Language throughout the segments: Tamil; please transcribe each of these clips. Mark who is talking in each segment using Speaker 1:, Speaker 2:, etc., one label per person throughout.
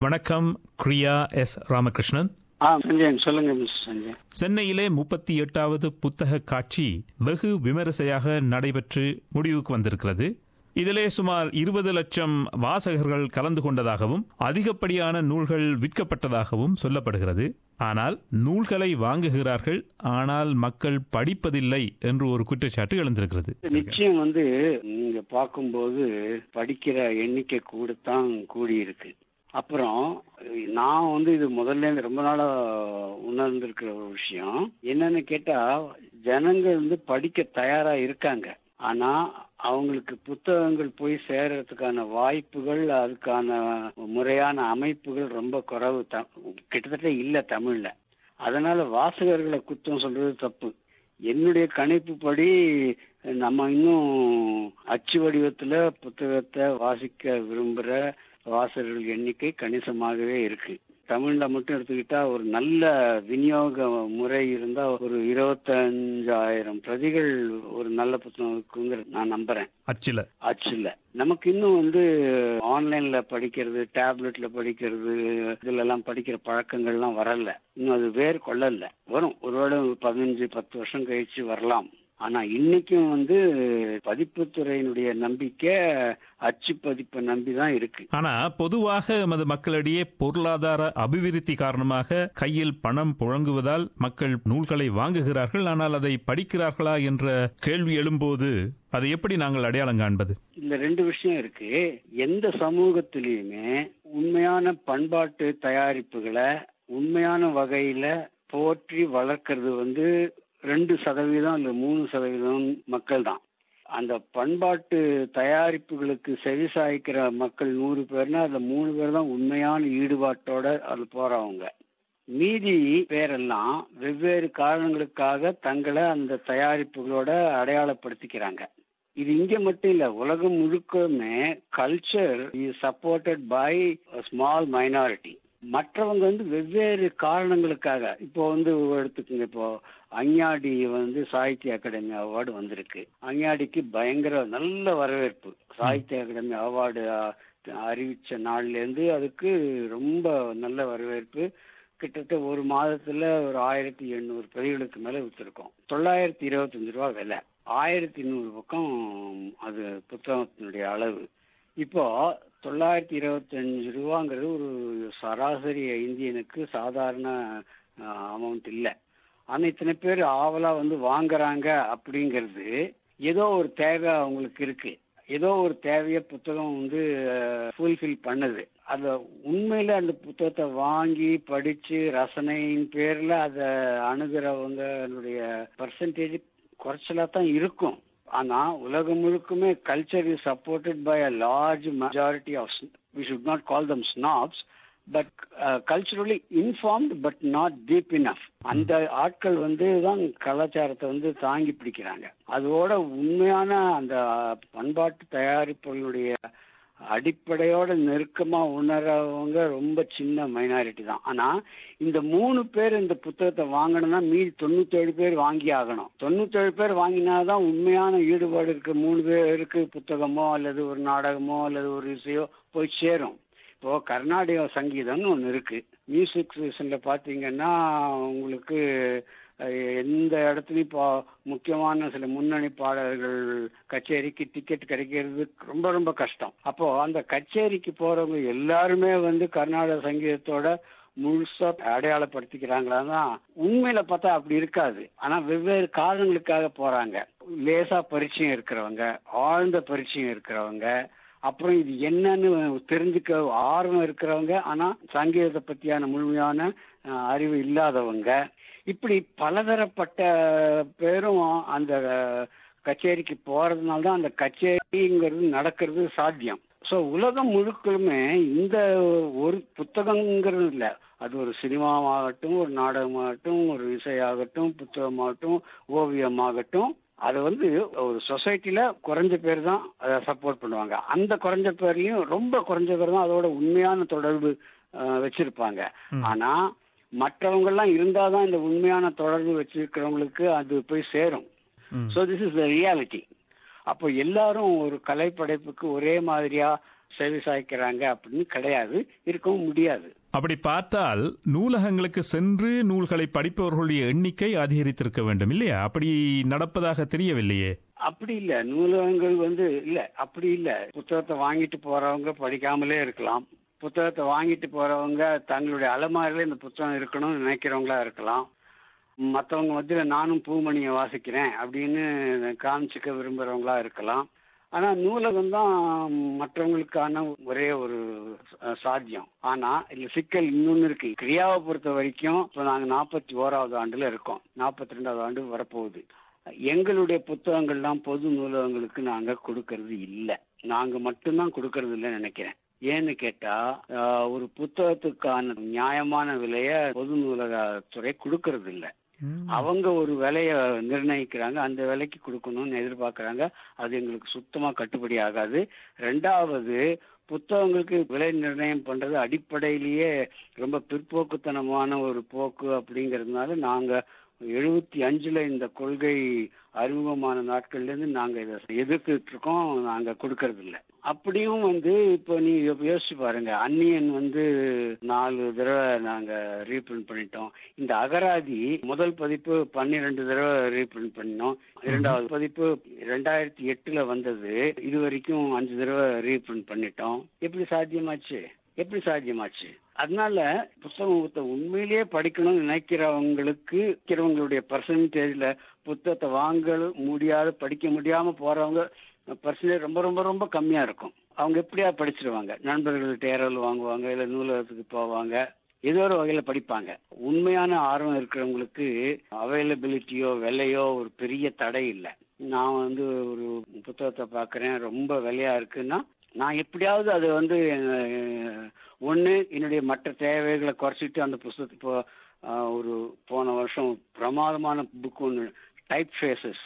Speaker 1: வணக்கம் கிரியா எஸ் ராமகிருஷ்ணன்
Speaker 2: ஆ சஞ்சயன் சொல்லுங்க மிஸ்டர் சஞ்சய்
Speaker 1: சென்னையிலே முப்பத்தி எட்டாவது புத்தக காட்சி வெகு விமரிசையாக நடைபெற்று முடிவுக்கு வந்திருக்கிறது இதிலே சுமார் இருபது லட்சம் வாசகர்கள் கலந்து கொண்டதாகவும் அதிகப்படியான நூல்கள் விற்கப்பட்டதாகவும் சொல்லப்படுகிறது ஆனால் நூல்களை வாங்குகிறார்கள் ஆனால் மக்கள் படிப்பதில்லை என்று ஒரு குற்றச்சாட்டு எழுந்திருக்கிறது
Speaker 2: நிச்சயம் வந்து நீங்க பார்க்கும்போது படிக்கிற எண்ணிக்கை கூடத்தான் கூடியிருக்கு அப்புறம் நான் வந்து இது முதல்ல இருந்து ரொம்ப நாளா உணர்ந்திருக்கிற ஒரு விஷயம் என்னன்னு கேட்டா ஜனங்க வந்து படிக்க தயாரா இருக்காங்க ஆனா அவங்களுக்கு புத்தகங்கள் போய் சேர்றதுக்கான வாய்ப்புகள் அதுக்கான முறையான அமைப்புகள் ரொம்ப குறைவு த- கிட்டத்தட்ட இல்ல தமிழ்ல அதனால வாசகர்களை குத்தம் சொல்றது தப்பு என்னுடைய கணிப்புப்படி நம்ம இன்னும் அச்சு வடிவத்துல புத்தகத்தை வாசிக்க விரும்புற வாசகர்கள் எண்ணிக்கை கணிசமாகவே இருக்கு தமிழ்ல மட்டும் எடுத்துக்கிட்டா ஒரு நல்ல விநியோக முறை இருந்தா ஒரு இருபத்தஞ்சாயிரம் பிரதிகள் ஒரு நல்ல புத்தகம் இருக்குங்கிற நான் நம்புறேன்
Speaker 1: அச்சில
Speaker 2: அச்சுல நமக்கு இன்னும் வந்து ஆன்லைன்ல படிக்கிறது டேப்லெட்ல படிக்கிறது இதுல எல்லாம் படிக்கிற பழக்கங்கள்லாம் வரல இன்னும் அது வேர் கொள்ளல வரும் ஒருவேளை பதினஞ்சு பத்து வருஷம் கழிச்சு வரலாம் ஆனா இன்னைக்கும் வந்து பதிப்புத்துறையினுடைய நம்பிக்கை அச்சு பதிப்பை நம்பி தான் இருக்கு
Speaker 1: ஆனா பொதுவாக எமது மக்களிடையே பொருளாதார அபிவிருத்தி காரணமாக கையில் பணம் புழங்குவதால் மக்கள் நூல்களை வாங்குகிறார்கள் ஆனால் அதை படிக்கிறார்களா என்ற கேள்வி எழும்போது அதை எப்படி நாங்கள் அடையாளம் காண்பது
Speaker 2: இந்த ரெண்டு விஷயம் இருக்கு எந்த சமூகத்திலயுமே உண்மையான பண்பாட்டு தயாரிப்புகளை உண்மையான வகையில போற்றி வளர்க்கறது வந்து ரெண்டு சதவீதம் இல்ல மூணு சதவீதம் மக்கள் தான் அந்த பண்பாட்டு தயாரிப்புகளுக்கு செவிசாய்க்கிற மக்கள் நூறு பேர்னா அதுல மூணு பேர் தான் உண்மையான ஈடுபாட்டோட அது போறவங்க மீதி பேரெல்லாம் வெவ்வேறு காரணங்களுக்காக தங்களை அந்த தயாரிப்புகளோட அடையாளப்படுத்திக்கிறாங்க இது இங்க மட்டும் இல்ல உலகம் முழுக்கமே culture is supported by small minority மற்றவங்க வந்து வெவ்வேறு காரணங்களுக்காக இப்போ வந்து எடுத்துக்கோங்க இப்போ அஞ்ஞாடி வந்து சாகித்ய அகாடமி அவார்டு வந்திருக்கு அஞ்ஞாடிக்கு பயங்கர நல்ல வரவேற்பு சாகித்ய அகாடமி அவார்டு அறிவிச்ச நாள்ல இருந்து அதுக்கு ரொம்ப நல்ல வரவேற்பு கிட்டத்தட்ட ஒரு மாதத்துல ஒரு ஆயிரத்தி எண்ணூறு பிரதிகளுக்கு மேல வித்திருக்கோம் தொள்ளாயிரத்தி இருபத்தஞ்சு ரூபா விலை ஆயிரத்தி நூறு பக்கம் அது புத்தகத்தினுடைய அளவு இப்போ தொள்ளாயிரத்தி இருபத்தஞ்சு ரூபாங்கிறது ஒரு சராசரி இந்தியனுக்கு சாதாரண அமௌண்ட் இல்லை ஆனா இத்தனை பேர் ஆவலா வந்து வாங்குறாங்க அப்படிங்கிறது ஏதோ ஒரு தேவை அவங்களுக்கு இருக்கு ஏதோ ஒரு தேவைய புத்தகம் வந்து ஃபுல்ஃபில் பண்ணுது அத உண்மையில அந்த புத்தகத்தை வாங்கி படிச்சு ரசனையின் பேர்ல அதை அணுகிறவங்களுடைய பர்சன்டேஜ் குறைச்சலா தான் இருக்கும் ஆனா உலகம் முழுக்குமே culture is supported by a large majority of we should not call them snobs but culturally informed but not deep enough அந்த ஆட்கள் வந்து தான் கலாச்சாரத்தை வந்து தாங்கி பிடிக்கிறாங்க அதோட உண்மையான அந்த பண்பாட்டு தயாரிப்புகளுடைய அடிப்படையோட நெருக்கமா உணரவங்க ரொம்ப சின்ன மைனாரிட்டி தான் ஆனா இந்த மூணு பேர் இந்த புத்தகத்தை வாங்கணும்னா மீதி தொண்ணூத்தி ஏழு பேர் வாங்கி ஆகணும் தொண்ணூத்தி ஏழு பேர் வாங்கினாதான் உண்மையான ஈடுபாடு இருக்க மூணு பேருக்கு புத்தகமோ அல்லது ஒரு நாடகமோ அல்லது ஒரு இசையோ போய் சேரும் இப்போ கர்நாடக சங்கீதம்னு ஒன்று இருக்கு மியூசிக் சீசன்ல பாத்தீங்கன்னா உங்களுக்கு எந்த இடத்துலயும் இப்போ முக்கியமான சில முன்னணி பாடல்கள் கச்சேரிக்கு டிக்கெட் கிடைக்கிறது ரொம்ப ரொம்ப கஷ்டம் அப்போ அந்த கச்சேரிக்கு போறவங்க எல்லாருமே வந்து கர்நாடக சங்கீதத்தோட முழுசா அடையாளப்படுத்திக்கிறாங்களா உண்மையில பார்த்தா அப்படி இருக்காது ஆனா வெவ்வேறு காரணங்களுக்காக போறாங்க லேசா பரிச்சயம் இருக்கிறவங்க ஆழ்ந்த பரிச்சயம் இருக்கிறவங்க அப்புறம் இது என்னன்னு தெரிஞ்சுக்க ஆர்வம் இருக்கிறவங்க ஆனா சங்கீதத்தை பத்தியான முழுமையான அறிவு இல்லாதவங்க இப்படி பலதரப்பட்ட பேரும் அந்த கச்சேரிக்கு போறதுனால தான் அந்த கச்சேரிங்கிறது நடக்கிறது சாத்தியம் ஸோ உலகம் முழுக்களுமே இந்த ஒரு புத்தகங்கிறது இல்லை அது ஒரு சினிமாவாகட்டும் ஒரு நாடகமாகட்டும் ஒரு இசையாகட்டும் புத்தகமாகட்டும் ஓவியமாகட்டும் அதை வந்து ஒரு சொசைட்டில குறைஞ்ச பேர் தான் அதை சப்போர்ட் பண்ணுவாங்க அந்த குறைஞ்ச பேர்லயும் ரொம்ப குறைஞ்ச பேர் தான் அதோட உண்மையான தொடர்பு வச்சிருப்பாங்க ஆனா மற்றவங்க எல்லாம் இருந்தாதான் இந்த உண்மையான தொடர்பு வச்சிருக்கிறவங்களுக்கு அது போய் சேரும் so this is the reality அப்போ எல்லாரும் ஒரு கலை படைப்புக்கு ஒரே மாதிரியா செவி சாய்க்கிறாங்க அப்படின்னு கிடையாது இருக்கவும் முடியாது
Speaker 1: அப்படி பார்த்தால் நூலகங்களுக்கு சென்று நூல்களை படிப்பவர்களுடைய எண்ணிக்கை அதிகரித்திருக்க வேண்டும் இல்லையா அப்படி நடப்பதாக தெரியவில்லையே
Speaker 2: அப்படி இல்ல நூலகங்கள் வந்து இல்ல அப்படி இல்ல புத்தகத்தை வாங்கிட்டு போறவங்க படிக்காமலே இருக்கலாம் புத்தகத்தை வாங்கிட்டு போறவங்க தங்களுடைய அலமாரில இந்த புத்தகம் இருக்கணும்னு நினைக்கிறவங்களா இருக்கலாம் மற்றவங்க மத்தியில நானும் பூமணியை வாசிக்கிறேன் அப்படின்னு காமிச்சுக்க விரும்புறவங்களா இருக்கலாம் ஆனா நூலகம் தான் மற்றவங்களுக்கான ஒரே ஒரு ச- சாத்தியம் ஆனா இதுல சிக்கல் இன்னொன்னு இருக்கு கிரியாவை பொறுத்த வரைக்கும் இப்ப நாங்க நாற்பத்தி ஓராவது ஆண்டுல இருக்கோம் நாற்பத்தி ரெண்டாவது ஆண்டு வரப்போகுது எங்களுடைய புத்தகங்கள்லாம் பொது நூலகங்களுக்கு நாங்க கொடுக்கறது இல்ல நாங்க மட்டும்தான் கொடுக்கறது இல்லைன்னு நினைக்கிறேன் ஏன்னு கேட்டா ஆஹ், ஒரு புத்தகத்துக்கான நியாயமான விலைய பொது நூலகத்துறை கொடுக்கறது இல்ல அவங்க ஒரு விலைய நிர்ணயிக்கிறாங்க அந்த விலைக்கு கொடுக்கணும்னு எதிர்பார்க்கறாங்க அது எங்களுக்கு சுத்தமா கட்டுப்படி ஆகாது ரெண்டாவது புத்தகங்களுக்கு விலை நிர்ணயம் பண்றது அடிப்படையிலேயே ரொம்ப பிற்போக்குத்தனமான ஒரு போக்கு அப்படிங்கறதுனால நாங்க எழுபத்தி அஞ்சுல இந்த கொள்கை அறிமுகமான நாட்கள்ல இருந்து நாங்க இதை எதிர்த்துட்டு இருக்கோம் நாங்க கொடுக்கறது இல்ல அப்படியும் வந்து இப்போ நீங்க யோசிச்சு பாருங்க அந்நியன் வந்து நாலு தடவை நாங்க ரீபிரிண்ட் பண்ணிட்டோம் இந்த அகராதி முதல் பதிப்பு பன்னிரெண்டு தடவை ரீபிரிண்ட் பண்ணோம் இரண்டாவது பதிப்பு ரெண்டாயிரத்தி எட்டுல வந்தது இது வரைக்கும் அஞ்சு தடவை ரீபிரிண்ட் பண்ணிட்டோம் எப்படி சாத்தியமாச்சு எப்படி சாத்தியமாச்சு அதனால புத்தகத்தை உண்மையிலேயே படிக்கணும்னு நினைக்கிறவங்களுக்கு இருக்கிறவங்களுடைய பர்சன்டேஜ்ல புத்தகத்தை வாங்க முடியாத படிக்க முடியாம போறவங்க பர்சன்டேஜ் ரொம்ப ரொம்ப ரொம்ப கம்மியா இருக்கும் அவங்க எப்படியா படிச்சிருவாங்க நண்பர்கள்ட்ட யாராவது வாங்குவாங்க இல்ல நூலகத்துக்கு போவாங்க ஏதோ ஒரு வகையில படிப்பாங்க உண்மையான ஆர்வம் இருக்கிறவங்களுக்கு அவைலபிலிட்டியோ விலையோ ஒரு பெரிய தடை இல்லை நான் வந்து ஒரு புத்தகத்தை பார்க்கறேன் ரொம்ப விலையா இருக்குன்னா நான் எப்படியாவது அது வந்து அஹ், ஒண்ணு என்னுடைய மற்ற தேவைகளை குறைச்சிட்டு அந்த புத்தகத்தை இப்போ அஹ், ஒரு போன வருஷம் பிரமாதமான புக் ஒன்று டைப் ஃபேஸஸ்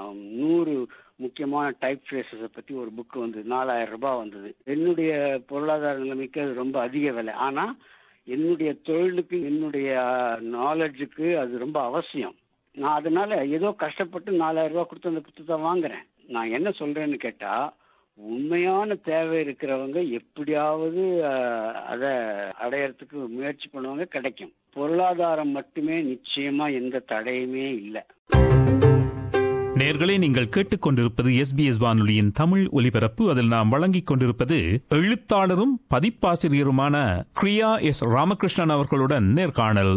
Speaker 2: நூறு முக்கியமான டைப் ஃபேஸஸை பத்தி ஒரு புக் வந்து நாலாயிரம் ரூபாய் வந்தது என்னுடைய பொருளாதார நிலைமைக்கு அது ரொம்ப அதிக விலை ஆனா என்னுடைய தொழிலுக்கு என்னுடைய நாலேஜுக்கு அது ரொம்ப அவசியம் நான் அதனால ஏதோ கஷ்டப்பட்டு நாலாயிரம் ரூபாய் கொடுத்து அந்த புத்தகத்தை வாங்குறேன் நான் என்ன சொல்றேன்னு கேட்டா உண்மையான தேவை இருக்கிறவங்க எப்படியாவது அஹ், அதை அடையறதுக்கு முயற்சி பண்ணுவாங்க கிடைக்கும் பொருளாதாரம் மட்டுமே நிச்சயமா எந்த தடையுமே இல்லை
Speaker 1: நேர்களை நீங்கள் கேட்டுக்கொண்டிருப்பது எஸ்பிஎஸ் வானொலியின் தமிழ் ஒலிபரப்பு அதில் நாம் வழங்கிக் கொண்டிருப்பது எழுத்தாளரும் பதிப்பாசிரியருமான கிரியா எஸ் ராமகிருஷ்ணன் அவர்களுடன் நேர்காணல்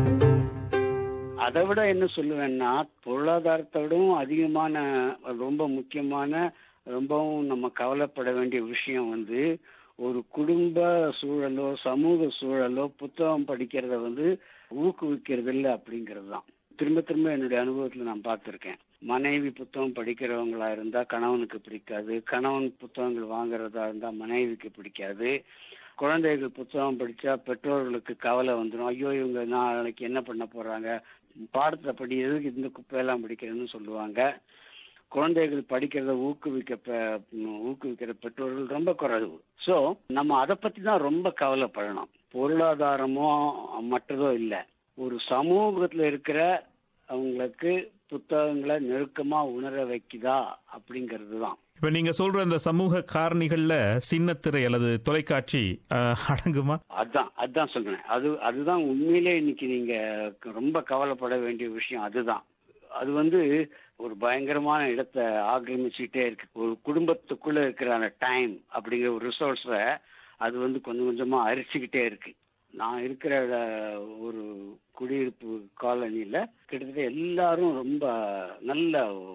Speaker 2: அதை விட என்ன சொல்லுவேன்னா பொருளாதாரத்தை விடவும் அதிகமான ரொம்ப முக்கியமான ரொம்பவும் நம்ம கவலைப்பட வேண்டிய விஷயம் வந்து ஒரு குடும்ப சூழலோ சமூக சூழலோ புத்தகம் படிக்கிறத வந்து ஊக்குவிக்கிறது இல்லை அப்படிங்கிறது தான் திரும்ப திரும்ப என்னுடைய அனுபவத்துல நான் பார்த்திருக்கேன் மனைவி புத்தகம் படிக்கிறவங்களா இருந்தா கணவனுக்கு பிடிக்காது கணவன் புத்தகங்கள் வாங்குறதா இருந்தா மனைவிக்கு பிடிக்காது குழந்தைகள் புத்தகம் படிச்சா பெற்றோர்களுக்கு கவலை வந்துடும் ஐயோ இவங்க நாளைக்கு என்ன பண்ண போறாங்க பாடத்துல படி எதுக்கு இந்த குப்பையெல்லாம் படிக்கிறேன்னு சொல்லுவாங்க குழந்தைகள் படிக்கிறத ஊக்குவிக்க பெ- ஊக்குவிக்கிற பெற்றோர்கள் ரொம்ப குறைவு சோ நம்ம அதை பத்தி தான் ரொம்ப கவலைப்படணும் பொருளாதாரமோ மற்றதோ இல்ல ஒரு சமூகத்துல இருக்கிற அவங்களுக்கு புத்தகங்களை நெருக்கமா உணர வைக்குதா அப்படிங்கிறது தான்
Speaker 1: இப்ப நீங்க சொல்ற இந்த சமூக காரணிகள்ல சின்னத்திரை அல்லது தொலைக்காட்சி அஹ், அடங்குமா
Speaker 2: அதான் அதான் சொல்றேன் அது அதுதான் உண்மையிலே இன்னைக்கு நீங்க ரொம்ப கவலைப்பட வேண்டிய விஷயம் அதுதான் அது வந்து ஒரு பயங்கரமான இடத்தை ஆக்கிரமிச்சுக்கிட்டே இருக்கு ஒரு குடும்பத்துக்குள்ள இருக்கிற அந்த டைம் அப்படிங்கிற ஒரு ரிசோர்ஸ அது வந்து கொஞ்சம் கொஞ்சமா அரிச்சுக்கிட்டே இருக்கு நான் இருக்கிற அஹ், ஒரு குடியிருப்பு காலனில கிட்டத்தட்ட எல்லாரும் ரொம்ப நல்ல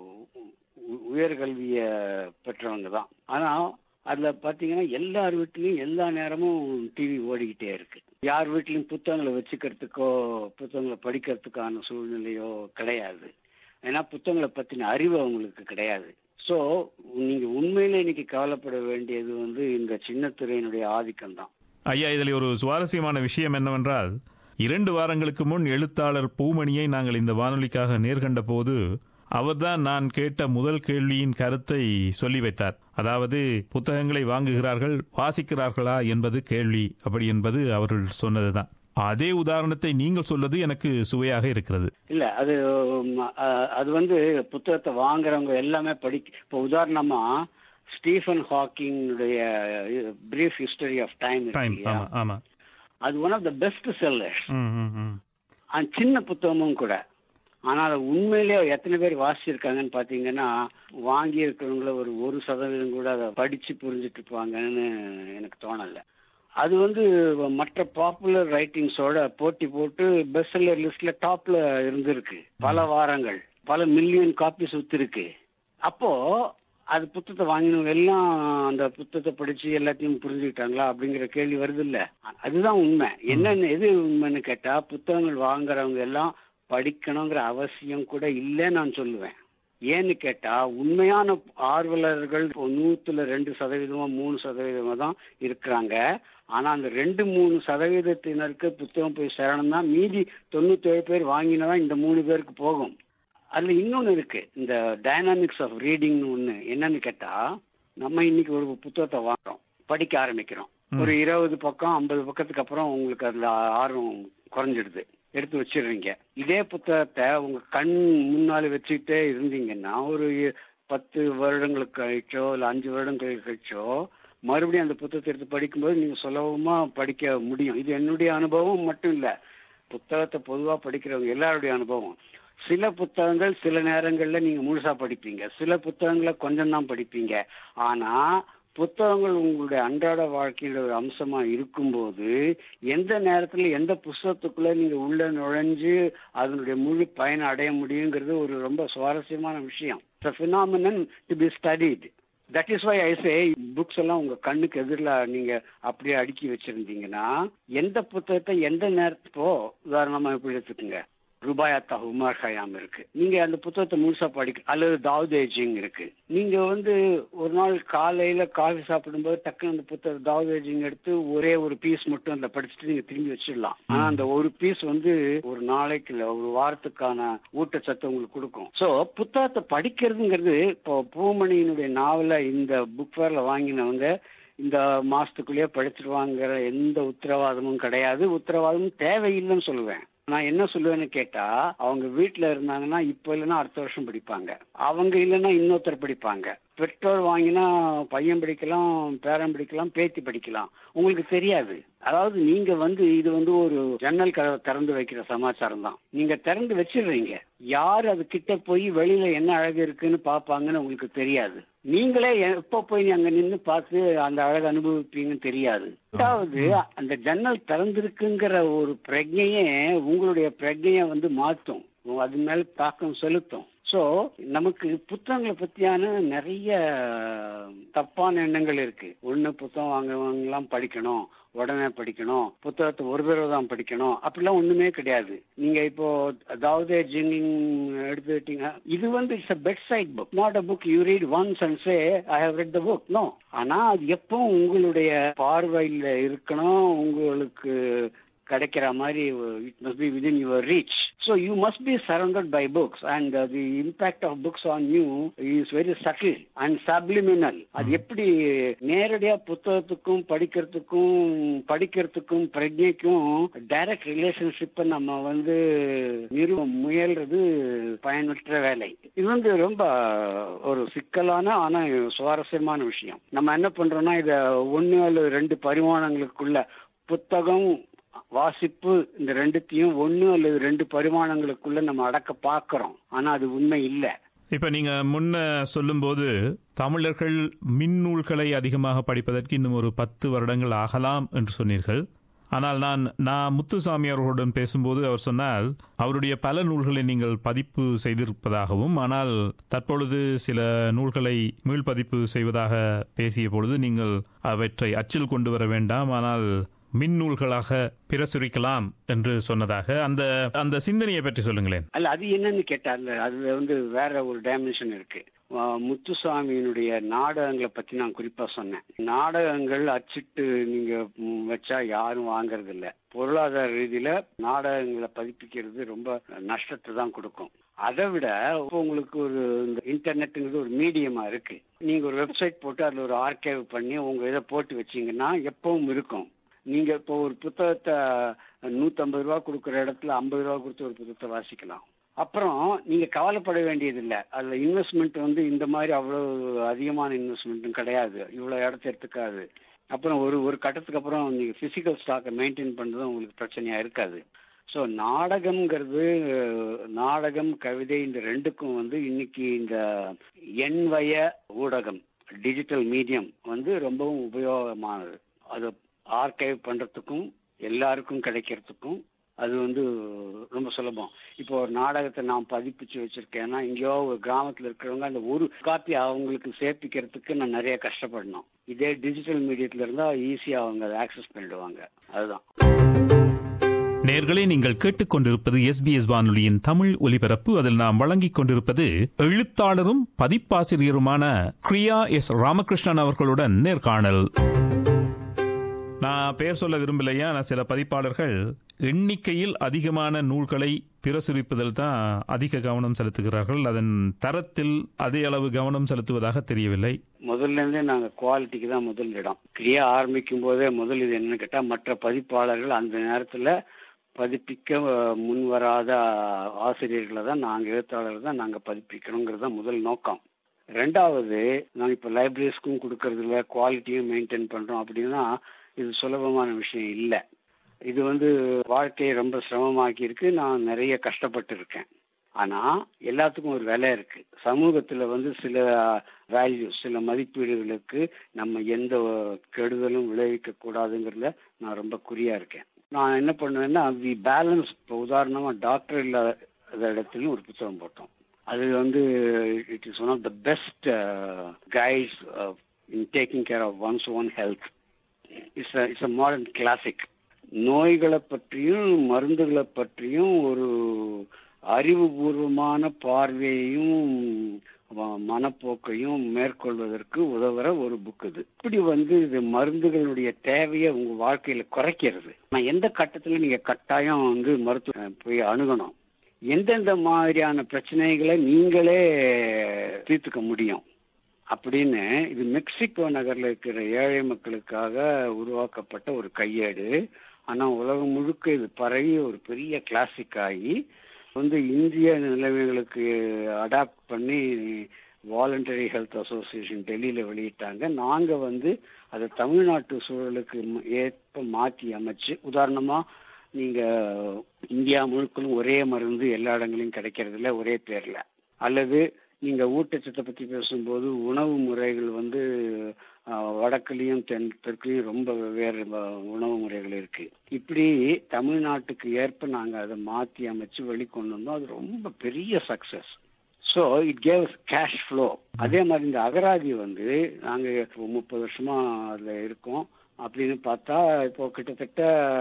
Speaker 2: உ- உயர்கல்விய பெற்றவங்க தான் ஆனா அதுல பாத்தீங்கன்னா எல்லார் வீட்லயும் எல்லா நேரமும் டிவி ஓடிக்கிட்டே இருக்கு யார் வீட்லயும் புத்தகங்களை வச்சுக்கிறதுக்கோ புத்தகங்களை படிக்கிறதுக்கான சூழ்நிலையோ கிடையாது ஏன்னா புத்தகங்களை பத்தின அறிவு அவங்களுக்கு கிடையாது சோ நீங்க உண்மையிலே இன்னைக்கு கவலைப்பட வேண்டியது வந்து இந்த சின்ன துறையினுடைய ஆதிக்கம் தான்
Speaker 1: ஐயா இதில் ஒரு சுவாரஸ்யமான விஷயம் என்னவென்றால் இரண்டு வாரங்களுக்கு முன் எழுத்தாளர் பூமணியை நாங்கள் இந்த வானொலிக்காக நேர்கண்ட போது அவர்தான் நான் கேட்ட முதல் கேள்வியின் கருத்தை சொல்லி வைத்தார் அதாவது புத்தகங்களை வாங்குகிறார்கள் வாசிக்கிறார்களா என்பது கேள்வி அப்படி என்பது அவர்கள் சொன்னதுதான் அதே உதாரணத்தை நீங்கள் சொல்வது எனக்கு சுவையாக இருக்கிறது
Speaker 2: இல்ல அது உம், அஹ், அது வந்து புத்தகத்தை வாங்குறவங்க எல்லாமே படி இப்போ உதாரணமா ஸ்டீஃபன் ஹாக்கிங்குடைய brief history of time
Speaker 1: time ஆமா ஆமா
Speaker 2: அது one of the best sellers
Speaker 1: hmm hmm ம்
Speaker 2: அது சின்ன புத்தகமும் கூட ஆனா அதை உண்மையிலேயே எத்தனை பேர் வாசிச்சிருக்காங்கன்னு பாத்தீங்கன்னா வாங்கி இருக்கிறவங்கள ஒரு ஒரு சதவீதம் கூட அதை படிச்சு புரிஞ்சுட்டு இருப்பாங்கன்னு எனக்கு தோணல அது வந்து மற்ற பாப்புலர் ரைட்டிங்ஸோட போட்டி போட்டு பெஸ்ட் செல்லர் லிஸ்ட்ல டாப்ல இருந்திருக்கு பல வாரங்கள் பல மில்லியன் காப்பீஸ் வித்திருக்கு அப்போ அது புத்தகத்தை வாங்கினவங்க எல்லாம் அந்த புத்தகத்தை படிச்சு எல்லாத்தையும் புரிஞ்சுக்கிட்டாங்களா அப்படிங்கிற கேள்வி வருது இல்ல அதுதான் உண்மை என்னன்னு எது உண்மைன்னு கேட்டா புத்தகங்கள் வாங்குறவங்க எல்லாம் படிக்கணுங்கிற அவசியம் கூட இல்லைன்னு நான் சொல்லுவேன் ஏன்னு கேட்டா உண்மையான ஆர்வலர்கள் இப்போ நூத்துல ரெண்டு சதவீதமா மூணு சதவீதமா தான் இருக்கிறாங்க ஆனா அந்த ரெண்டு மூணு சதவீதத்தினருக்கு புத்தகம் போய் சேரணும்னா மீதி தொண்ணூத்தி ஏழு பேர் வாங்கினதான் இந்த மூணு பேருக்கு போகும் அதுல இன்னொன்னு இருக்கு இந்த டைனாமிக்ஸ் ஆஃப் ரீடிங்னு ஒண்ணு என்னன்னு கேட்டா நம்ம இன்னைக்கு ஒரு புத்தகத்தை வாங்குறோம் படிக்க ஆரம்பிக்கிறோம் ஒரு இருபது பக்கம் ஐம்பது பக்கத்துக்கு அப்புறம் உங்களுக்கு அதுல ஆர்வம் குறைஞ்சிடுது எடுத்து வச்சிடுறீங்க இதே புத்தகத்தை உங்க கண் முன்னால வச்சுக்கிட்டே இருந்தீங்கன்னா ஒரு பத்து வருடங்களுக்கு கழிச்சோ இல்ல அஞ்சு வருடங்களுக்கு கழிச்சோ மறுபடியும் அந்த புத்தகத்தை எடுத்து படிக்கும்போது நீங்க சுலபமா படிக்க முடியும் இது என்னுடைய அனுபவம் மட்டும் இல்ல புத்தகத்தை பொதுவா படிக்கிறவங்க எல்லாருடைய அனுபவம் சில புத்தகங்கள் சில நேரங்கள்ல நீங்க முழுசா படிப்பீங்க சில புத்தகங்களை கொஞ்சம் தான் படிப்பீங்க ஆனா புத்தகங்கள் உங்களுடைய அன்றாட வாழ்க்கையில ஒரு அம்சமா இருக்கும்போது எந்த நேரத்துல எந்த புஸ்தகத்துக்குள்ள நீங்க உள்ள நுழைஞ்சு அதனுடைய முழு பயனை அடைய முடியுங்கிறது ஒரு ரொம்ப சுவாரஸ்யமான விஷயம் phenomenon to be studied that is why I say books எல்லாம் உங்க கண்ணுக்கு எதிரில் நீங்க அப்படியே அடுக்கி வச்சிருந்தீங்கன்னா எந்த புத்தகத்தை எந்த நேரத்துக்கோ உதாரணமா எப்படி எடுத்துக்கோங்க ருபாயாத்தா உமர் ஹயாம் இருக்கு நீங்க அந்த புத்தகத்தை முழுசா படிக்க அல்லது தாவதேஜிங் இருக்கு நீங்க வந்து ஒரு நாள் காலையில காஃபி சாப்பிடும்போது டக்குனு அந்த புத்தகம் தாவதேஜிங் எடுத்து ஒரே ஒரு பீஸ் மட்டும் அந்த படிச்சுட்டு நீங்க திரும்பி வச்சிடலாம் ஆனா அந்த ஒரு பீஸ் வந்து ஒரு நாளைக்கு இல்ல ஒரு வாரத்துக்கான ஊட்டச்சத்து உங்களுக்கு கொடுக்கும் சோ புத்தகத்தை படிக்கிறதுங்கிறது இப்போ பூமணியினுடைய நாவல இந்த புக் ஃபேர்ல வாங்கினவங்க இந்த மாசத்துக்குள்ளேயே படிச்சிருவாங்கிற எந்த உத்தரவாதமும் கிடையாது உத்தரவாதமும் தேவையில்லைன்னு சொல்லுவேன் நான் என்ன சொல்லுவேன்னு கேட்டா அவங்க வீட்டுல இருந்தாங்கன்னா இப்ப இல்லைன்னா அடுத்த வருஷம் படிப்பாங்க அவங்க இல்லைன்னா இன்னொருத்தர் படிப்பாங்க பெற்றோர் வாங்கினா பையன் படிக்கலாம் பேரன் படிக்கலாம் பேத்தி படிக்கலாம் உங்களுக்கு தெரியாது அதாவது நீங்க வந்து இது வந்து ஒரு ஜன்னல் கதவை திறந்து வைக்கிற சமாச்சாரம் தான் நீங்க திறந்து வச்சிடுறீங்க யார் அது கிட்ட போய் வெளியில என்ன அழகு இருக்குன்னு பாப்பாங்கன்னு உங்களுக்கு தெரியாது நீங்களே எப்ப போய் அங்க நின்று பார்த்து அந்த அழகு அனுபவிப்பீங்கன்னு தெரியாது ரெண்டாவது அந்த ஜன்னல் திறந்திருக்குங்கிற ஒரு பிரஜையே உங்களுடைய பிரஜைய வந்து மாத்தும் அது மேல தாக்கம் செலுத்தும் சோ நமக்கு புத்தகங்களை பத்தியான நிறைய தப்பான எண்ணங்கள் இருக்கு ஒண்ணு புத்தகம் வாங்கவங்கலாம் படிக்கணும் உடனே படிக்கணும் புத்தகத்தை ஒரு தடவை தான் படிக்கணும் அப்படிலாம் ஒண்ணுமே கிடையாது நீங்க இப்போ அதாவது ஜிங்கிங் எடுத்துக்கிட்டீங்க இது வந்து it's a bedside book not a book you read once and say I have read the book no ஆனா அது எப்போ உங்களுடைய பார்வையில் இருக்கணும் உங்களுக்கு கிடைக்கிற மாதிரி it must be within your reach so you must be surrounded by books and the impact of books on you is very subtle and subliminal அது எப்படி நேரடியா புத்தகத்துக்கும் படிக்கிறதுக்கும் படிக்கிறதுக்கும் பிரஜைக்கும் டைரக்ட் ரிலேஷன்ஷிப்பை நம்ம வந்து நிறுவ முயல்றது பயனற்ற வேலை இது வந்து ரொம்ப ஒரு சிக்கலான ஆனா சுவாரஸ்யமான விஷயம் நம்ம என்ன பண்றோம்னா இத ஒன்னு அல்லது ரெண்டு பரிமாணங்களுக்குள்ள புத்தகம் வாசிப்பு இந்த ரெண்டுத்தையும் ஒன்னு அல்லது ரெண்டு பரிமாணங்களுக்குள்ள நம்ம அடக்க பாக்குறோம் ஆனா அது உண்மை இல்ல
Speaker 1: இப்ப நீங்க முன்ன சொல்லும்போது தமிழர்கள் மின்னூல்களை அதிகமாக படிப்பதற்கு இன்னும் ஒரு பத்து வருடங்கள் ஆகலாம் என்று சொன்னீர்கள் ஆனால் நான் நான் முத்துசாமி அவர்களுடன் பேசும்போது அவர் சொன்னால் அவருடைய பல நூல்களை நீங்கள் பதிப்பு செய்திருப்பதாகவும் ஆனால் தற்பொழுது சில நூல்களை மீள்பதிப்பு செய்வதாக பேசிய பொழுது நீங்கள் அவற்றை அச்சில் கொண்டு வர வேண்டாம் ஆனால் மின்னூல்களாக பிரசுரிக்கலாம் என்று சொன்னதாக அந்த அந்த சிந்தனையை பற்றி சொல்லுங்களேன்
Speaker 2: அல்ல அது என்னன்னு கேட்டா அதுல வந்து வேற ஒரு டைமென்ஷன் இருக்கு முத்துசாமியினுடைய நாடகங்களை பத்தி நான் குறிப்பா சொன்னேன் நாடகங்கள் அச்சிட்டு நீங்க வச்சா யாரும் வாங்கறது இல்ல பொருளாதார ரீதியில நாடகங்களை பதிப்பிக்கிறது ரொம்ப நஷ்டத்தை தான் கொடுக்கும் அதை விட உங்களுக்கு ஒரு இந்த இன்டர்நெட்டுங்கிறது ஒரு மீடியமா இருக்கு நீங்க ஒரு வெப்சைட் போட்டு அதுல ஒரு ஆர்கைவ் பண்ணி உங்க இதை போட்டு வச்சீங்கன்னா எப்பவும் இருக்கும் நீங்க இப்போ ஒரு புத்தகத்தை நூத்தம்பது ரூபா கொடுக்குற இடத்துல ஐம்பது ரூபா கொடுத்து ஒரு புத்தகத்தை வாசிக்கலாம் அப்புறம் நீங்க கவலைப்பட வேண்டியதில்லை அதுல இன்வெஸ்ட்மெண்ட் வந்து இந்த மாதிரி அவ்வளவு அதிகமான இன்வெஸ்ட்மெண்ட்டும் கிடையாது இவ்வளவு இடத்த எடுத்துக்காது அப்புறம் ஒரு ஒரு கட்டத்துக்கு அப்புறம் நீங்க பிசிக்கல் ஸ்டாக்கை மெயின்டைன் பண்றது உங்களுக்கு பிரச்சனையா இருக்காது ஸோ நாடகம்ங்கிறது நாடகம் கவிதை இந்த ரெண்டுக்கும் வந்து இன்னைக்கு இந்த எண்வய ஊடகம் டிஜிட்டல் மீடியம் வந்து ரொம்பவும் உபயோகமானது அதை ஆர்கைவ் பண்றதுக்கும் எல்லாருக்கும் கிடைக்கிறதுக்கும் அது வந்து ரொம்ப சுலபம் இப்போ ஒரு நாடகத்தை நான் பதிப்பிச்சு வச்சிருக்கேன்னா எங்கேயோ ஒரு கிராமத்துல இருக்கிறவங்க அந்த ஒரு காப்பி அவங்களுக்கு சேர்ப்பிக்கிறதுக்கு நான் நிறைய கஷ்டப்படணும் இதே டிஜிட்டல் மீடியத்துல இருந்தா ஈஸியா அவங்க அதை ஆக்சஸ் பண்ணிடுவாங்க அதுதான்
Speaker 1: நேர்களை நீங்கள் கேட்டுக்கொண்டிருப்பது எஸ்பிஎஸ் வானொலியின் தமிழ் ஒலிபரப்பு அதில் நாம் வழங்கிக் கொண்டிருப்பது எழுத்தாளரும் பதிப்பாசிரியருமான கிரியா எஸ் ராமகிருஷ்ணன் அவர்களுடன் நேர்காணல் நான் பெயர் சொல்ல விரும்பலையா நான் சில பதிப்பாளர்கள் எண்ணிக்கையில் அதிகமான நூல்களை பிரசுரிப்பதில் தான் அதிக கவனம் செலுத்துகிறார்கள் அதன் தரத்தில் அதே அளவு கவனம் செலுத்துவதாக தெரியவில்லை
Speaker 2: முதல்ல இருந்தே நாங்க குவாலிட்டிக்கு தான் முதல் இடம் கிரியா ஆரம்பிக்கும் போதே முதல் இது என்னன்னு கேட்டா மற்ற பதிப்பாளர்கள் அந்த நேரத்துல பதிப்பிக்க முன் வராத ஆசிரியர்களை தான் நாங்க எழுத்தாளர்கள் தான் நாங்க பதிப்பிக்கணுங்கிறது தான் முதல் நோக்கம் ரெண்டாவது நாங்க இப்ப லைப்ரரிஸ்க்கும் கொடுக்கறதுல குவாலிட்டியும் மெயின்டைன் பண்றோம் அப்படின்னா இது சுலபமான விஷயம் இல்லை இது வந்து வாழ்க்கையை ரொம்ப சிரமமாக்கி இருக்கு நான் நிறைய கஷ்டப்பட்டு இருக்கேன் ஆனா எல்லாத்துக்கும் ஒரு விலை இருக்கு சமூகத்துல வந்து சில வேல்யூ சில மதிப்பீடுகளுக்கு நம்ம எந்த கெடுதலும் விளைவிக்க கூடாதுங்கிறதுல நான் ரொம்ப குறியா இருக்கேன் நான் என்ன பண்ணுவேன்னா வி பேலன்ஸ் இப்போ உதாரணமா டாக்டர் இல்லாத இடத்துலயும் ஒரு புத்தகம் போட்டோம் அது வந்து it is one of the best guides in taking care of one's own health it's it's a modern classic நோய்களை பற்றியும் மருந்துகளை பற்றியும் ஒரு அறிவுபூர்வமான பார்வையையும் மனப்போக்கையும் மேற்கொள்வதற்கு உதவுற ஒரு புக் இது இப்படி வந்து இது மருந்துகளுடைய தேவையை உங்க வாழ்க்கையில குறைக்கிறது நான் எந்த கட்டத்துல நீங்க கட்டாயம் வந்து மருத்துவ போய் அணுகணும் எந்தெந்த மாதிரியான பிரச்சனைகளை நீங்களே தீர்த்துக்க முடியும் அப்படின்னு இது மெக்சிகோ நகர்ல இருக்கிற ஏழை மக்களுக்காக உருவாக்கப்பட்ட ஒரு கையேடு ஆனா உலகம் முழுக்க இது பரவி ஒரு பெரிய கிளாசிக் ஆகி வந்து இந்திய நிலைமைகளுக்கு அடாப்ட் பண்ணி வாலண்டரி ஹெல்த் அசோசியேஷன் டெல்லியில வெளியிட்டாங்க நாங்க வந்து அதை தமிழ்நாட்டு சூழலுக்கு ஏற்ப மாற்றி அமைச்சு உதாரணமா நீங்க இந்தியா முழுக்களும் ஒரே மருந்து எல்லா இடங்களையும் கிடைக்கிறது இல்லை ஒரே பேர்ல அல்லது நீங்க ஊட்டச்சத்தை பத்தி பேசும்போது உணவு முறைகள் வந்து வடக்குலயும் தென் தெற்குலயும் ரொம்ப வெவ்வேறு உணவு முறைகள் இருக்கு இப்படி தமிழ்நாட்டுக்கு ஏற்ப நாங்க அதை மாத்தி அமைச்சு வெளிக்கொண்டு வந்தோம் அது ரொம்ப பெரிய success so it gave cash flow அதே மாதிரி இந்த அகராதி வந்து நாங்க முப்பது வருஷமா அதுல இருக்கோம் அப்படின்னு பார்த்தா இப்போ கிட்டத்தட்ட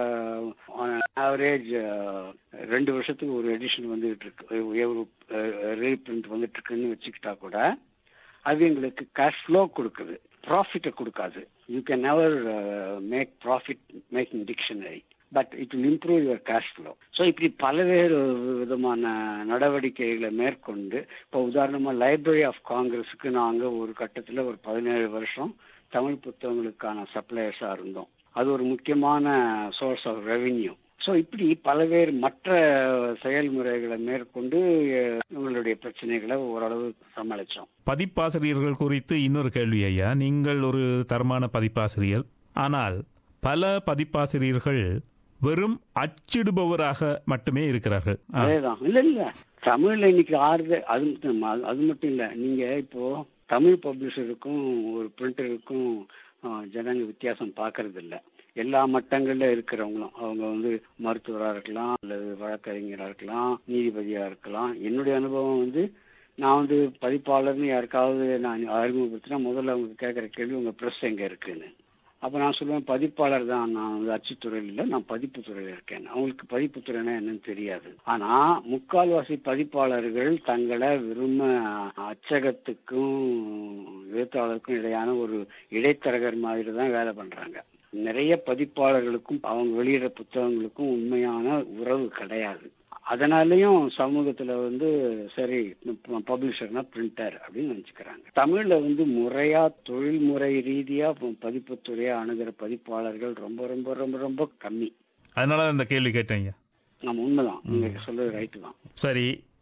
Speaker 2: ஆவரேஜ் ரெண்டு வருஷத்துக்கு ஒரு எடிஷன் வந்துகிட்டு இருக்கு ஒரு ரீபிரிண்ட் வந்துட்டு இருக்குன்னு வச்சுக்கிட்டா கூட அது எங்களுக்கு கேஷ் ஃப்ளோ கொடுக்குது ப்ராஃபிட்டை கொடுக்காது you can never make profit making dictionary but it will improve your cash flow so இப்படி பல்வேறு விதமான நடவடிக்கைகளை மேற்கொண்டு இப்போ உதாரணமாக லைப்ரரி ஆஃப் காங்கிரஸுக்கு நாங்கள் ஒரு கட்டத்தில் ஒரு பதினேழு வருஷம் தமிழ் புத்தகங்களுக்கான சப்ளையர்ஸா இருந்தோம் அது ஒரு முக்கியமான சோர்ஸ் ஆஃப் ரெவென்யூ ஸோ இப்படி பல்வேறு மற்ற செயல்முறைகளை மேற்கொண்டு இவங்களுடைய பிரச்சனைகளை ஓரளவு சமாளிச்சோம்
Speaker 1: பதிப்பாசிரியர்கள் குறித்து இன்னொரு கேள்வி ஐயா நீங்கள் ஒரு தரமான பதிப்பாசிரியர் ஆனால் பல பதிப்பாசிரியர்கள் வெறும் அச்சிடுபவராக மட்டுமே இருக்கிறார்கள்
Speaker 2: அதேதான் இல்ல இல்ல தமிழ்ல இன்னைக்கு ஆறுது அது அது மட்டும் இல்ல நீங்க இப்போ தமிழ் பப்ளிஷருக்கும் ஒரு பிரிண்டருக்கும் ஜனங்க வித்தியாசம் பார்க்கறது இல்ல எல்லா மட்டங்கள்ல இருக்கிறவங்களும் அவங்க வந்து மருத்துவராக இருக்கலாம் அல்லது வழக்கறிஞராக இருக்கலாம் நீதிபதியா இருக்கலாம் என்னுடைய அனுபவம் வந்து நான் வந்து பதிப்பாளர்னு யாருக்காவது நான் அறிமுகப்படுத்தினா முதல்ல அவங்க கேட்குற கேள்வி உங்க ப்ரெஸ் எங்க இருக்குன்னு அப்ப நான் சொல்லுவேன் பதிப்பாளர் தான் நான் வந்து அச்சுத்துறையில் இல்லை நான் பதிப்பு துறையில் இருக்கேன் அவங்களுக்கு பதிப்பு துறைனா என்னன்னு தெரியாது ஆனா முக்கால்வாசி பதிப்பாளர்கள் தங்களை விரும்ப அச்சகத்துக்கும் எழுத்தாளருக்கும் இடையான ஒரு இடைத்தரகர் மாதிரி தான் வேலை பண்றாங்க நிறைய பதிப்பாளர்களுக்கும் அவங்க வெளியிட புத்தகங்களுக்கும் உண்மையான உறவு கிடையாது அதனாலயும் சமூகத்துல வந்து சரி பப்ளிஷர்னா பிரிண்டர் அப்படின்னு நினைச்சுக்கிறாங்க தமிழ்ல வந்து முறையா தொழில்முறை ரீதியா பதிப்புத்துறையா அணுகிற பதிப்பாளர்கள் ரொம்ப ரொம்ப ரொம்ப ரொம்ப கம்மி
Speaker 1: அதனால அந்த கேள்வி கேட்டேங்க
Speaker 2: நம்ம உண்மைதான் நீங்க சொல்றது ரைட்டு தான்
Speaker 1: சரி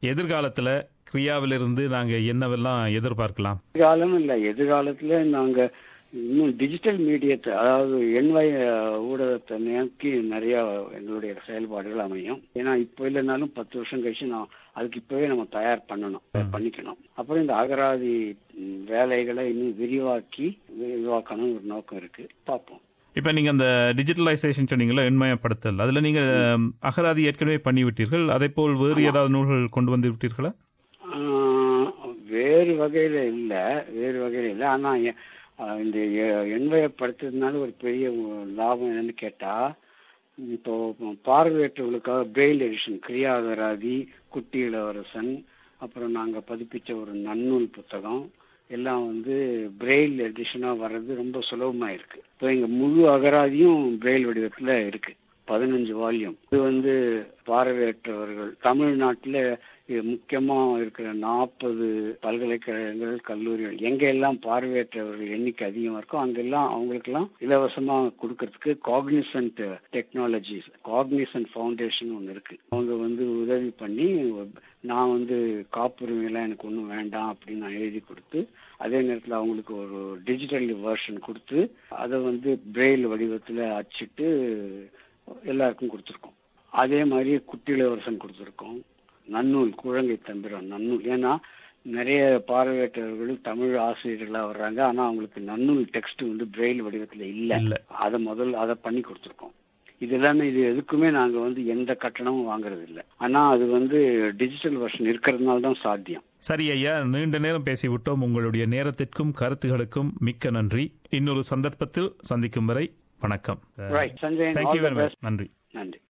Speaker 1: எதிர்காலத்துல கிரியாவிலிருந்து நாங்க என்னவெல்லாம் எதிர்பார்க்கலாம்
Speaker 2: எதிர்காலம் இல்ல எதிர்காலத்துல நாங்க இன்னும் டிஜிட்டல் மீடியத்தை அதாவது எண்வாய் ஊடகத்தை நோக்கி நிறைய எங்களுடைய செயல்பாடுகள் அமையும் ஏன்னா இப்போ இல்லைனாலும் பத்து வருஷம் கழிச்சு நான் அதுக்கு இப்பவே நம்ம தயார் பண்ணணும் பண்ணிக்கணும் அப்புறம் இந்த அகராதி ம், வேலைகளை இன்னும் விரிவாக்கி விரிவாக்கணும் ஒரு நோக்கம் இருக்கு பார்ப்போம்
Speaker 1: இப்ப நீங்க அந்த டிஜிட்டலைசேஷன் சொன்னீங்களா எண்மயப்படுத்தல் அதுல நீங்க அஹ், அகராதி ஏற்கனவே பண்ணிவிட்டீர்கள் அதே போல் வேறு ஏதாவது நூல்கள் கொண்டு வந்து விட்டீர்களா
Speaker 2: ஆஹ், வேறு வகையில இல்ல வேறு வகையில இல்ல ஆனா எ- ஆஹ் இந்த எ- எண்வயப்படுத்துறதுனால ஒரு பெரிய ஒ- லாபம் என்னன்னு கேட்டா இப்போ பார்வையற்றவர்களுக்காக பிரெயில் எடிஷன் கிரியாகராதி குட்டி இளவரசன் அப்புறம் நாங்க பதிப்பிச்ச ஒரு நன்னூல் புத்தகம் எல்லாம் வந்து பிரெயில் எடிஷனா வர்றது ரொம்ப சுலபமா இருக்கு இப்போ எங்க முழு அகராதியும் பிரெயில் வடிவத்துல இருக்கு பதினஞ்சு வால்யூம் இது வந்து பார்வையற்றவர்கள் தமிழ்நாட்டுல இது முக்கியமா இருக்கிற நாற்பது பல்கலைக்கழகங்கள் கல்லூரிகள் எங்க எல்லாம் பார்வையற்றவர்கள் எண்ணிக்கை அதிகமா இருக்கோ அங்கெல்லாம் அவங்களுக்கெல்லாம் இலவசமா கொடுக்கறதுக்கு காக்னிசன்ட் டெக்னாலஜிஸ் காக்னிசன்ட் ஃபவுண்டேஷன் ஒன்று இருக்கு அவங்க வந்து உதவி பண்ணி நான் வந்து காப்புரிமை எல்லாம் எனக்கு ஒன்றும் வேண்டாம் அப்படின்னு நான் எழுதி கொடுத்து அதே நேரத்தில் அவங்களுக்கு ஒரு டிஜிட்டல் வெர்ஷன் கொடுத்து அதை வந்து பிரெயில் வடிவத்தில் அச்சிட்டு எல்லாருக்கும் கொடுத்துருக்கோம் அதே மாதிரி குட்டியிலவரசன் கொடுத்துருக்கோம் நன்னூல் குழந்தை தம்பிரான் நன்னூல் ஏன்னா நிறைய பார்வையற்றவர்கள் தமிழ் ஆசிரியர்களா வர்றாங்க ஆனா அவங்களுக்கு நன்னூல் டெக்ஸ்ட் வந்து பிரெயில் வடிவத்துல இல்ல
Speaker 1: இல்ல.
Speaker 2: அதை முதல் அதை பண்ணி கொடுத்துருக்கோம் இது எல்லாமே இது எதுக்குமே நாங்க வந்து எந்த கட்டணமும் வாங்குறது இல்ல ஆனா அது வந்து டிஜிட்டல் வெர்ஷன் இருக்கிறதுனால தான் சாத்தியம்
Speaker 1: சரி ஐயா நீண்ட நேரம் பேசிவிட்டோம் உங்களுடைய நேரத்திற்கும் கருத்துகளுக்கும் மிக்க நன்றி இன்னொரு சந்தர்ப்பத்தில் சந்திக்கும் வரை வணக்கம்
Speaker 2: right Sanjay
Speaker 1: thank you
Speaker 2: all the
Speaker 1: very much
Speaker 2: best.
Speaker 1: நன்றி
Speaker 2: நன்றி